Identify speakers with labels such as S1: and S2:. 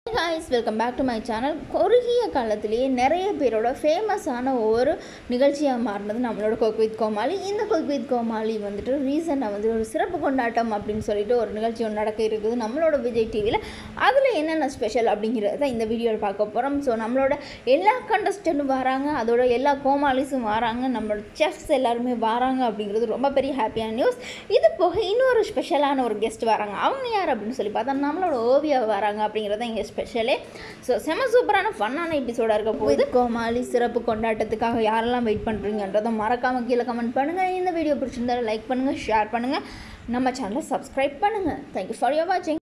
S1: guys welcome back to my channel குறுகிய காலத்திலேயே நிறைய பேரோட ஃபேமஸான ஒரு நிகழ்ச்சியாக மாறினது நம்மளோட குக் வித் கோமாளி இந்த குக் வித் கோமாளி வந்துட்டு ரீசெண்டாக வந்து ஒரு சிறப்பு கொண்டாட்டம் அப்படின்னு சொல்லிட்டு ஒரு நிகழ்ச்சி ஒன்று நடக்க இருக்குது நம்மளோட விஜய் டிவியில் அதில் என்னென்ன ஸ்பெஷல் அப்படிங்கிறத தான் இந்த வீடியோவில் பார்க்க போகிறோம் ஸோ நம்மளோட எல்லா கண்டஸ்டண்ட்டும் வராங்க அதோட எல்லா கோமாளிஸும் வராங்க நம்மளோட செஃப்ஸ் எல்லாருமே வராங்க அப்படிங்கிறது ரொம்ப பெரிய ஹாப்பியான நியூஸ் இது போக இன்னொரு ஸ்பெஷலான ஒரு கெஸ்ட் வராங்க அவங்க யார் அப்படின்னு சொல்லி பார்த்தா நம்மளோட ஓவியா வராங்க அப்படிங்கிறது இங்கே ஸ்பெஷலே ஸோ செம சூப்பரான ஃபன்னான எபிசோடாக இருக்க போகுது கோமாளி சிறப்பு கொண்டாட்டத்துக்காக யாரெல்லாம் வெயிட் பண்ணுறீங்கன்றதை மறக்காமல் கீழே கமெண்ட் பண்ணுங்கள் இந்த வீடியோ பிடிச்சிருந்தாலும் லைக் பண்ணுங்கள் ஷேர் பண்ணுங்கள் நம்ம சேனலை சப்ஸ்கிரைப் பண்ணுங்கள் தேங்க்யூ ஃபார் யோர் வாட்சிங்